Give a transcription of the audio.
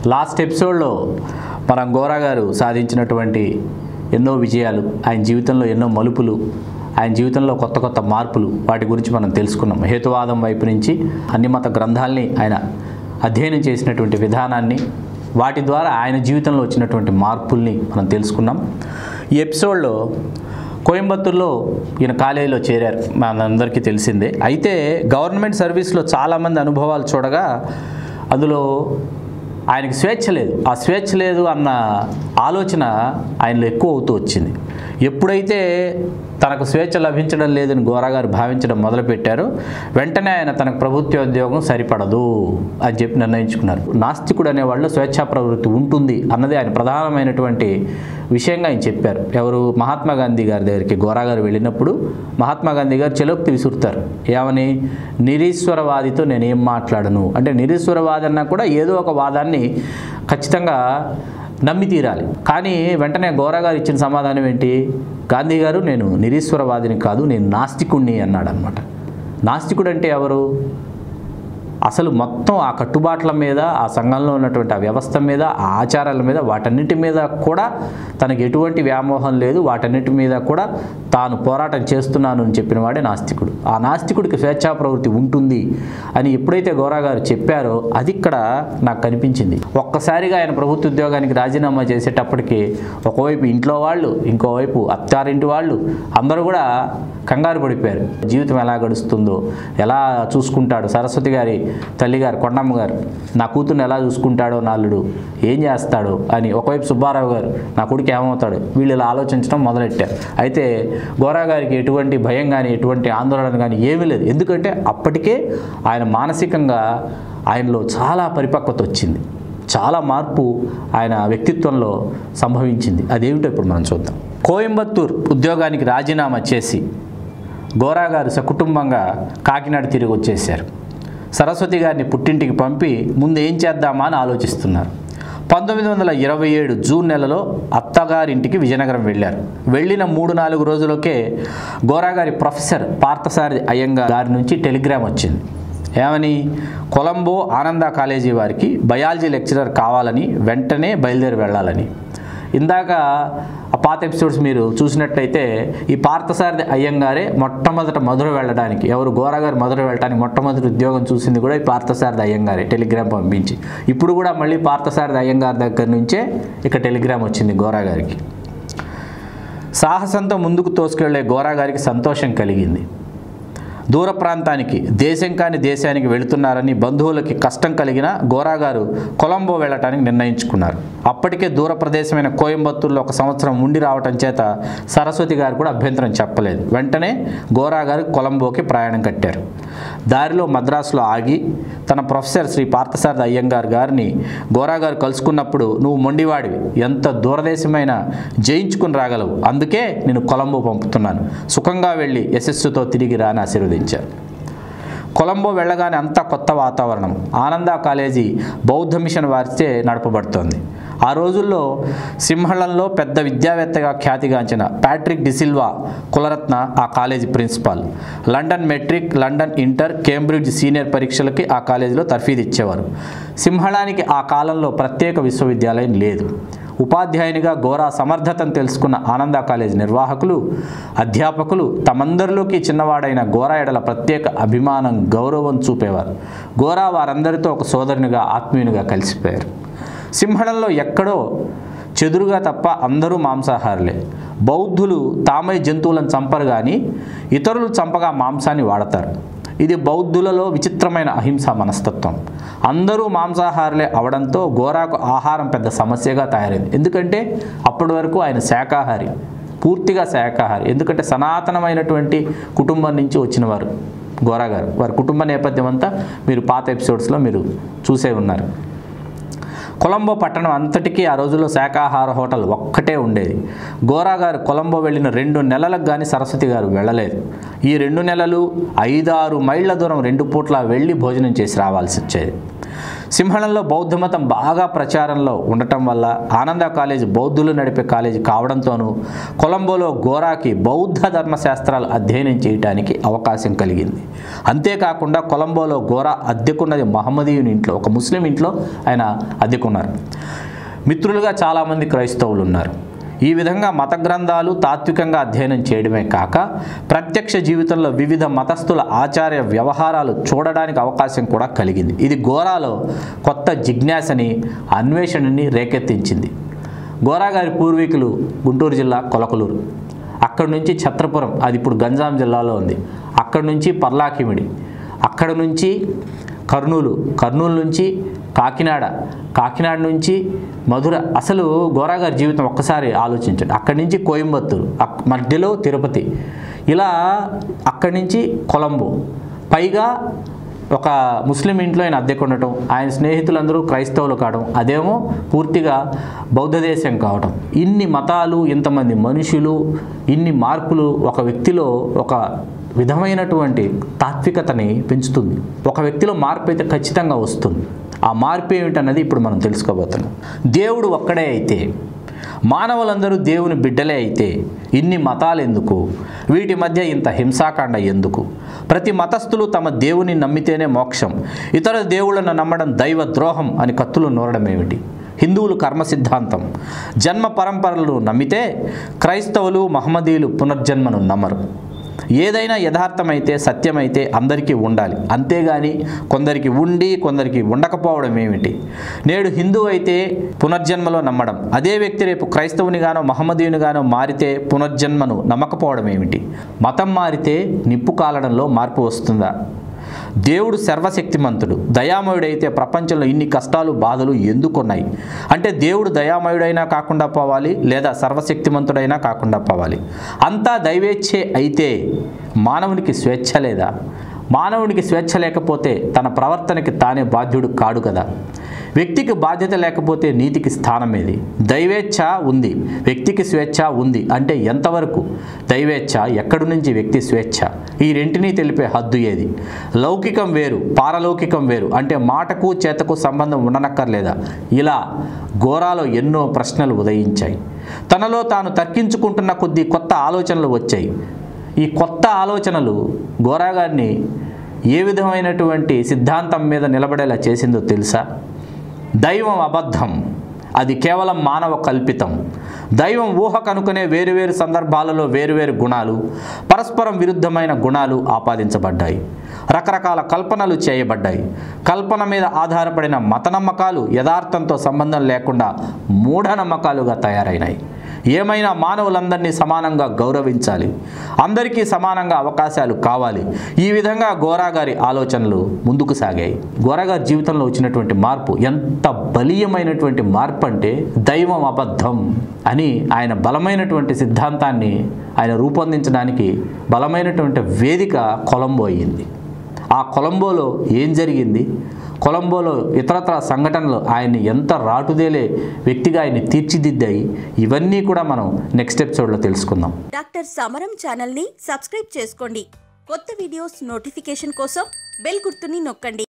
last ఎపిసోడ్లో మనం గోరా గారు సాధించినటువంటి ఎన్నో విజయాలు ఆయన జీవితంలో ఎన్నో మలుపులు ఆయన జీవితంలో కొత్త కొత్త మార్పులు వాటి గురించి మనం తెలుసుకున్నాం హేతువాదం వైపు నుంచి అన్ని మత గ్రంథాలని ఆయన అధ్యయనం చేసినటువంటి విధానాన్ని వాటి ద్వారా ఆయన జీవితంలో వచ్చినటువంటి మార్పుల్ని మనం తెలుసుకున్నాం ఈ ఎపిసోడ్లో కోయంబత్తూరులో ఈయన కాలేజీలో చేరారు మనందరికీ తెలిసిందే అయితే గవర్నమెంట్ సర్వీస్లో చాలామంది అనుభవాలు చూడగా అందులో ఆయనకి స్వేచ్ఛ లేదు ఆ స్వేచ్ఛ లేదు అన్న ఆలోచన ఆయనలో ఎక్కువ అవుతూ వచ్చింది ఎప్పుడైతే తనకు స్వేచ్ఛ లభించడం లేదని గోరాగారు భావించడం మొదలుపెట్టారు వెంటనే ఆయన తనకు ప్రభుత్వ ఉద్యోగం సరిపడదు అని చెప్పి నిర్ణయించుకున్నారు నాస్తికుడు అనేవాళ్ళు స్వేచ్ఛా ప్రవృత్తి ఉంటుంది అన్నది ఆయన ప్రధానమైనటువంటి విషయంగా ఆయన చెప్పారు ఎవరు మహాత్మా గాంధీ గారి దగ్గరికి గోరాగారు వెళ్ళినప్పుడు మహాత్మా గాంధీ గారు చెలోక్తి విసురుతారు ఏమని నిరీశ్వరవాదితో నేనేం మాట్లాడను అంటే నిరీశ్వరవాది అన్నా కూడా ఏదో ఒక వాదాన్ని ఖచ్చితంగా నమ్మి తీరాలి కానీ వెంటనే గోరా గారు ఇచ్చిన సమాధానం ఏంటి గాంధీ గారు నేను నిరీశ్వరవాదిని కాదు నేను నాస్తికుణ్ణి అన్నాడు అనమాట నాస్తికుడు అంటే ఎవరు అసలు మొత్తం ఆ కట్టుబాట్ల మీద ఆ సంఘంలో ఉన్నటువంటి ఆ వ్యవస్థ మీద ఆ ఆచారాల మీద వాటన్నిటి మీద కూడా తనకి ఎటువంటి వ్యామోహం లేదు వాటన్నిటి మీద కూడా తాను పోరాటం చేస్తున్నాను అని చెప్పిన వాడే నాస్తికుడు ఆ నాస్తికుడికి స్వేచ్ఛా ప్రవృత్తి ఉంటుంది అని ఎప్పుడైతే గౌరా గారు చెప్పారో అది ఇక్కడ నాకు కనిపించింది ఒక్కసారిగా ఆయన ప్రభుత్వ ఉద్యోగానికి రాజీనామా చేసేటప్పటికి ఒకవైపు ఇంట్లో వాళ్ళు ఇంకోవైపు అత్తారింటి వాళ్ళు అందరూ కూడా కంగారు పడిపోయారు జీవితం ఎలా గడుస్తుందో ఎలా చూసుకుంటాడు సరస్వతి గారి తల్లిగారు కొండమ్మ గారు నా కూతుర్ని ఎలా చూసుకుంటాడో నాల్లుడు ఏం చేస్తాడో అని ఒకవైపు సుబ్బారావు గారు నా కొడుకు ఏమవుతాడు వీళ్ళు ఇలా ఆలోచించడం మొదలెట్టారు అయితే గోరా గారికి ఎటువంటి భయం కానీ ఎటువంటి ఆందోళన కానీ ఏమీ లేదు ఎందుకంటే అప్పటికే ఆయన మానసికంగా ఆయనలో చాలా పరిపక్వత వచ్చింది చాలా మార్పు ఆయన వ్యక్తిత్వంలో సంభవించింది అదేమిటో ఇప్పుడు మనం చూద్దాం కోయంబత్తూర్ ఉద్యోగానికి రాజీనామా చేసి గోరా గారు సకుటుంబంగా కాకినాడ తిరిగి వచ్చేసారు సరస్వతి గారిని పుట్టింటికి పంపి ముందు ఏం చేద్దామా అని ఆలోచిస్తున్నారు పంతొమ్మిది వందల ఇరవై ఏడు జూన్ నెలలో అత్తగారింటికి విజయనగరం వెళ్ళారు వెళ్ళిన మూడు నాలుగు రోజులకే గోరాగారి ప్రొఫెసర్ పార్థసారి అయ్యంగార్ గారి నుంచి టెలిగ్రామ్ వచ్చింది ఏమని కొలంబో ఆనంద కాలేజీ వారికి బయాలజీ లెక్చరర్ కావాలని వెంటనే బయలుదేరి వెళ్ళాలని ఇందాక ఆ పాత ఎపిసోడ్స్ మీరు చూసినట్లయితే ఈ పార్థసారథి అయ్యంగారే మొట్టమొదట మధుర వెళ్ళడానికి ఎవరు గోరాగారు మధుర వెళ్ళడానికి మొట్టమొదటి ఉద్యోగం చూసింది కూడా ఈ పార్థసారథి అయ్యంగారే టెలిగ్రామ్ పంపించి ఇప్పుడు కూడా మళ్ళీ పార్థసారథి అయ్యంగారి దగ్గర నుంచే ఇక టెలిగ్రామ్ వచ్చింది గోరాగారికి సాహసంతో ముందుకు తోసుకెళ్లే గోరాగారికి సంతోషం కలిగింది దూర ప్రాంతానికి దేశం కాని దేశానికి వెళుతున్నారని బంధువులకి కష్టం కలిగిన గోరాగారు కొలంబో వెళ్ళటానికి నిర్ణయించుకున్నారు అప్పటికే దూర ప్రదేశమైన కోయంబత్తూరులో ఒక సంవత్సరం ఉండి రావటం చేత సరస్వతి గారు కూడా అభ్యంతరం చెప్పలేదు వెంటనే గోరాగారు కొలంబోకి ప్రయాణం కట్టారు దారిలో మద్రాసులో ఆగి తన ప్రొఫెసర్ శ్రీ పార్థసారథి అయ్యంగార్ గారిని గోరాగారు కలుసుకున్నప్పుడు నువ్వు మొండివాడివి ఎంత దూరదేశమైన జయించుకుని రాగలవు అందుకే నేను కొలంబో పంపుతున్నాను సుఖంగా వెళ్ళి యశస్సుతో తిరిగి రాని ఆశీర్వదించారు కొలంబో వెళ్ళగానే అంతా కొత్త వాతావరణం ఆనంద కాలేజీ బౌద్ధ మిషన్ వారిచే నడపబడుతోంది ఆ రోజుల్లో సింహళంలో పెద్ద విద్యావేత్తగా ఖ్యాతిగాంచిన ప్యాట్రిక్ డిసిల్వా కులరత్న ఆ college principal London matric London inter Cambridge senior పరీక్షలకి ఆ కాలేజీలో తర్ఫీదు ఇచ్చేవారు సింహళానికి ఆ కాలంలో ప్రత్యేక విశ్వవిద్యాలయం లేదు ఉపాధ్యాయునిగా ఘోర సమర్థతను తెలుసుకున్న ఆనంద కాలేజ్ నిర్వాహకులు అధ్యాపకులు తమందరిలోకి చిన్నవాడైన గోరా ఎడల ప్రత్యేక అభిమానం గౌరవం చూపేవారు గోరా వారందరితో ఒక సోదరునిగా ఆత్మీయునిగా కలిసిపోయారు సింహళంలో ఎక్కడో చెదురుగా తప్ప అందరూ మాంసాహారులే బౌద్ధులు తామై జంతువులను చంపరు కానీ ఇతరులు చంపగా మాంసాన్ని వాడతారు ఇది బౌద్ధులలో విచిత్రమైన అహింస మనస్తత్వం అందరూ మాంసాహారులే అవడంతో గోరాకు ఆహారం పెద్ద సమస్యగా తయారైంది ఎందుకంటే అప్పటి వరకు ఆయన శాకాహారి పూర్తిగా శాకాహారి ఎందుకంటే సనాతనమైనటువంటి కుటుంబం నుంచి వచ్చినవారు గోరా గారు వారి కుటుంబ నేపథ్యం అంతా మీరు పాత ఎపిసోడ్స్లో మీరు చూసే ఉన్నారు కొలంబో పట్టణం అంతటికీ ఆ రోజుల్లో శాకాహార హోటల్ ఒక్కటే ఉండేది గోరా గారు కొలంబో వెళ్ళిన రెండు నెలలకు కానీ సరస్వతి గారు వెళ్ళలేదు ఈ రెండు నెలలు ఐదారు మైళ్ళ దూరం రెండు పూట్ల వెళ్ళి భోజనం చేసి రావాల్సి వచ్చేది సింహళంలో బౌద్ధ మతం బాగా ప్రచారంలో ఉండటం వల్ల ఆనంద కాలేజ్ బౌద్ధులు నడిపే కాలేజీ కావడంతోనూ కొలంబోలో గోరాకి బౌద్ధ ధర్మశాస్త్రాలు అధ్యయనం చేయడానికి అవకాశం కలిగింది అంతేకాకుండా కొలంబోలో గోరా అద్దెకున్నది మహమ్మదీయుని ఇంట్లో ఒక ముస్లిం ఇంట్లో ఆయన అద్దెకున్నారు మిత్రులుగా చాలామంది క్రైస్తవులు ఉన్నారు ఈ విధంగా మత గ్రంథాలు తాత్వికంగా అధ్యయనం చేయడమే కాక ప్రత్యక్ష జీవితంలో వివిధ మతస్థుల ఆచార్య వ్యవహారాలు చూడడానికి అవకాశం కూడా కలిగింది ఇది గోరాలో కొత్త జిజ్ఞాసని అన్వేషణని రేకెత్తించింది గోరా గారి పూర్వీకులు గుంటూరు జిల్లా కొలకలూరు అక్కడి నుంచి ఛత్రపురం అది ఇప్పుడు గంజాం జిల్లాలో ఉంది అక్కడి నుంచి పర్లాకిమిడి అక్కడ నుంచి కర్నూలు కర్నూలు నుంచి కాకినాడ కాకినాడ నుంచి మధుర అసలు గోరాగారి జీవితం ఒక్కసారి ఆలోచించండి అక్కడి నుంచి కోయంబత్తూరు అక్- మధ్యలో తిరుపతి ఇలా అక్కడి నుంచి కొలంబో పైగా ఒక ముస్లిం ఇంట్లో ఆయన అద్దెకు ఉండటం ఆయన స్నేహితులందరూ క్రైస్తవులు కావడం అదేమో పూర్తిగా బౌద్ధ దేశం కావడం ఇన్ని మతాలు ఇంతమంది మనుషులు ఇన్ని మార్పులు ఒక వ్యక్తిలో ఒక విధమైనటువంటి తాత్వికతని పెంచుతుంది ఒక వ్యక్తిలో మార్పు అయితే ఖచ్చితంగా వస్తుంది ఆ మార్పు ఏమిటన్నది ఇప్పుడు మనం తెలుసుకోబోతున్నాం దేవుడు ఒక్కడే అయితే మానవులందరూ దేవుని బిడ్డలే అయితే ఇన్ని మతాలు ఎందుకు వీటి మధ్య ఇంత హింసాకాండ ఎందుకు ప్రతి మతస్థులు తమ దేవుని నమ్మితేనే మోక్షం ఇతర దేవుళ్ళను నమ్మడం దైవ ద్రోహం అని కత్తులు నూరడం ఏమిటి హిందువులు కర్మ సిద్ధాంతం జన్మ పరంపరలు నమ్మితే క్రైస్తవులు మహమ్మదీయులు పునర్జన్మను నమ్మరు ఏదైనా యథార్థమైతే సత్యమైతే అందరికీ ఉండాలి అంతేగాని కొందరికి ఉండి కొందరికి ఉండకపోవడం ఏమిటి నేడు హిందూ అయితే పునర్జన్మలో నమ్మడం అదే వ్యక్తి రేపు క్రైస్తవునిగానో మహమ్మదీయునిగానో మారితే పునర్జన్మను నమ్మకపోవడం ఏమిటి మతం మారితే నిప్పు కాలడంలో మార్పు వస్తుందా దేవుడు సర్వశక్తిమంతుడు దయామయుడైతే ప్రపంచంలో ఇన్ని కష్టాలు బాధలు ఎందుకున్నాయి అంటే దేవుడు దయామయుడైనా కాకుండా పోవాలి లేదా సర్వశక్తిమంతుడైనా కాకుండా పోవాలి అంతా దైవేచ్ఛే అయితే మానవునికి స్వేచ్ఛ లేదా మానవునికి స్వేచ్ఛ లేకపోతే తన ప్రవర్తనకి తానే బాధ్యుడు కాడు కదా వ్యక్తికి బాధ్యత లేకపోతే నీతికి స్థానం ఏది దైవేచ్ఛ ఉంది వ్యక్తికి స్వేచ్ఛ ఉంది అంటే ఎంతవరకు దైవేచ్ఛ ఎక్కడి నుంచి వ్యక్తి స్వేచ్ఛ ఈ రెంటిని తెలిపే హద్దు ఏది లౌకికం వేరు పారలౌకికం వేరు అంటే మాటకు చేతకు సంబంధం ఉండనక్కర్లేదా ఇలా ఘోరాలో ఎన్నో ప్రశ్నలు ఉదయించాయి తనలో తాను తర్కించుకుంటున్న కొద్దీ కొత్త ఆలోచనలు వచ్చాయి ఈ కొత్త ఆలోచనలు గోరా గారిని ఏ విధమైనటువంటి సిద్ధాంతం మీద నిలబడేలా చేసిందో తెలుసా దైవం అబద్ధం అది కేవలం మానవ కల్పితం దైవం ఊహ కనుకనే వేరువేరు సందర్భాలలో వేరువేరు గుణాలు పరస్పరం విరుద్ధమైన గుణాలు ఆపాదించబడ్డాయి రకరకాల కల్పనలు చేయబడ్డాయి కల్పన మీద ఆధారపడిన మత నమ్మకాలు యథార్థంతో సంబంధం లేకుండా మూఢనమ్మకాలుగా తయారైనాయి ఏమైనా మానవులందరినీ సమానంగా గౌరవించాలి అందరికీ సమానంగా అవకాశాలు కావాలి ఈ విధంగా గోరా గారి ఆలోచనలు ముందుకు సాగాయి గోరా గారి జీవితంలో వచ్చినటువంటి మార్పు ఎంత బలీయమైనటువంటి మార్పు అంటే దైవం అబద్ధం అని ఆయన బలమైనటువంటి సిద్ధాంతాన్ని ఆయన రూపొందించడానికి బలమైనటువంటి వేదిక కొలంబో అయ్యింది ఆ కొలంబోలో ఏం జరిగింది కొలంబోలో ఇతరత్ర సంఘటనలు ఆయన్ని ఎంత రాటుదేలే వ్యక్తిగా ఆయన్ని తీర్చిదిద్దాయి ఇవన్నీ కూడా మనం నెక్స్ట్ ఎపిసోడ్లో తెలుసుకుందాం డాక్టర్ సమరం ఛానల్ని సబ్స్క్రైబ్ చేసుకోండి కొత్త వీడియోస్ నోటిఫికేషన్ కోసం బెల్ గుర్తుని నొక్కండి